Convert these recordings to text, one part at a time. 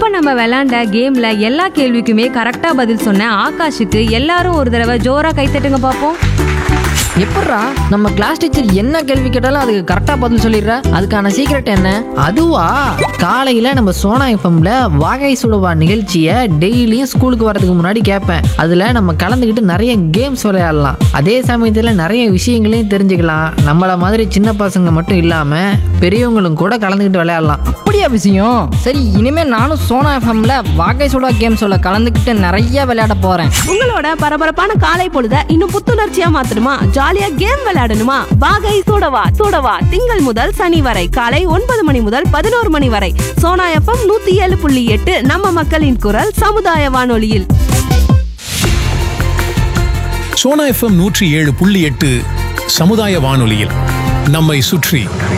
இப்ப நம்ம விளையாண்ட கேம்ல எல்லா கேள்விக்குமே கரெக்டா பதில் சொன்ன ஆகாஷுக்கு எல்லாரும் ஒரு தடவை ஜோரா கைத்தட்டுங்க பாப்போம் எப்பட்றா நம்ம கிளாஸ் டீச்சர் என்ன கேள்வி கேட்டாலும் அதுக்கு கரெக்டாக பதில் சொல்லிடுறா அதுக்கான சீக்ரெட் என்ன அதுவா காலையில் நம்ம சோனா எஃப்எம்ல வாகை சுடுவா நிகழ்ச்சியை டெய்லியும் ஸ்கூலுக்கு வரதுக்கு முன்னாடி கேட்பேன் அதில் நம்ம கலந்துக்கிட்டு நிறைய கேம்ஸ் விளையாடலாம் அதே சமயத்தில் நிறைய விஷயங்களையும் தெரிஞ்சுக்கலாம் நம்மளை மாதிரி சின்ன பசங்க மட்டும் இல்லாமல் பெரியவங்களும் கூட கலந்துக்கிட்டு விளையாடலாம் அப்படியா விஷயம் சரி இனிமே நானும் சோனா எஃப்எம்ல வாகை சுடா கேம் சொல்ல கலந்துக்கிட்டு நிறைய விளையாட போறேன் உங்களோட பரபரப்பான காலை பொழுத இன்னும் புத்துணர்ச்சியா மாத்தணுமா ஜாலியா கேம் விளையாடணுமா வாகை சூடவா சூடவா திங்கள் முதல் சனி வரை காலை ஒன்பது மணி முதல் பதினோரு மணி வரை சோனா எஃப்எம் நூத்தி ஏழு புள்ளி எட்டு நம்ம மக்களின் குரல் சமுதாய வானொலியில் சோனா எஃப்எம் நூற்றி ஏழு புள்ளி எட்டு சமுதாய வானொலியில் நம்மை சுற்றி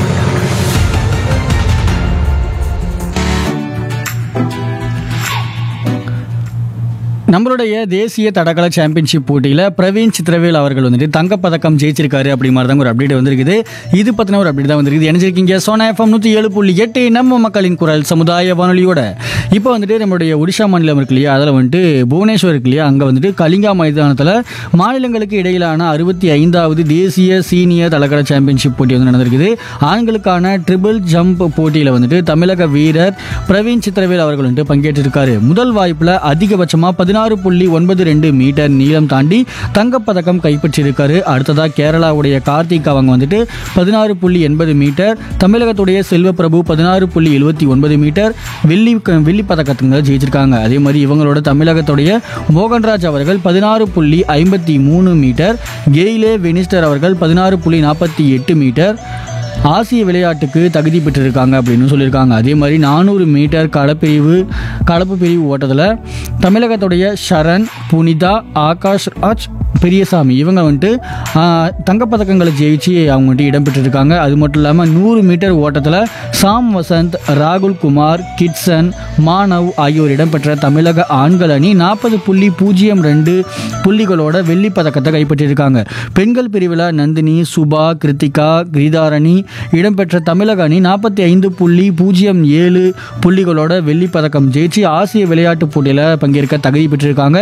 நம்மளுடைய தேசிய தடகள சாம்பியன்ஷிப் போட்டியில் பிரவீன் சித்திரவேல் அவர்கள் வந்துட்டு தங்கப்பதக்கம் ஜெயிச்சிருக்காரு அப்படி மாதிரி தான் ஒரு அப்டேட் வந்திருக்குது இது பற்றின ஒரு அப்டேட் தான் வந்திருக்குது இணைஞ்சிருக்கீங்க சோனா எஃப்எம் நூற்றி ஏழு புள்ளி எட்டு நம்ம மக்களின் குரல் சமுதாய வானொலியோட இப்போ வந்துட்டு நம்மளுடைய ஒடிஷா மாநிலம் இருக்கு இல்லையா அதில் வந்துட்டு புவனேஸ்வர் இருக்கு இல்லையா அங்கே வந்துட்டு கலிங்கா மைதானத்தில் மாநிலங்களுக்கு இடையிலான அறுபத்தி ஐந்தாவது தேசிய சீனியர் தடகள சாம்பியன்ஷிப் போட்டி வந்து நடந்திருக்குது ஆண்களுக்கான ட்ரிபிள் ஜம்ப் போட்டியில் வந்துட்டு தமிழக வீரர் பிரவீன் சித்திரவேல் அவர்கள் வந்துட்டு பங்கேற்றிருக்காரு முதல் வாய்ப்பில் அதிகபட்சமாக பதினாறு புள்ளி ஒன்பது ரெண்டு மீட்டர் நீளம் தாண்டி தங்கப்பதக்கம் கைப்பற்றியிருக்காரு அடுத்ததாக கேரளாவுடைய கார்த்திக் அவங்க வந்துட்டு பதினாறு புள்ளி எண்பது மீட்டர் தமிழகத்துடைய செல்வப்பிரபு பதினாறு புள்ளி எழுபத்தி ஒன்பது மீட்டர் வெள்ளி வெள்ளி பதக்கத்துங்க ஜெயிச்சிருக்காங்க அதே மாதிரி இவங்களோட தமிழகத்துடைய மோகன்ராஜ் அவர்கள் பதினாறு புள்ளி ஐம்பத்தி மூணு மீட்டர் கெய்லே வெனிஸ்டர் அவர்கள் பதினாறு புள்ளி நாற்பத்தி எட்டு மீட்டர் ஆசிய விளையாட்டுக்கு தகுதி பெற்றிருக்காங்க அப்படின்னு சொல்லியிருக்காங்க அதே மாதிரி நானூறு மீட்டர் களப்பிரிவு கலப்பு பிரிவு ஓட்டத்தில் தமிழகத்துடைய ஷரண் புனிதா ஆகாஷ் ராஜ் பெரியசாமி இவங்க வந்துட்டு ஆஹ், தங்கப்பதக்கங்களை ஜெயிச்சு அவங்க வந்துட்டு இடம்பெற்றிருக்காங்க அது மட்டும் இல்லாமல் நூறு மீட்டர் ஓட்டத்தில் சாம் வசந்த் ராகுல் குமார் கிட்சன் மானவ் ஆகியோர் இடம்பெற்ற தமிழக ஆண்கள் அணி நாற்பது புள்ளி பூஜ்ஜியம் ரெண்டு புள்ளிகளோட வெள்ளி பதக்கத்தை கைப்பற்றியிருக்காங்க பெண்கள் பிரிவில் நந்தினி சுபா கிருத்திகா கிரிதாரணி இடம்பெற்ற தமிழக அணி நாற்பத்தி ஐந்து புள்ளி பூஜ்ஜியம் ஏழு புள்ளிகளோட வெள்ளி பதக்கம் ஜெயிச்சு ஆசிய விளையாட்டுப் போட்டியில் பங்கேற்க தகுதி பெற்றிருக்காங்க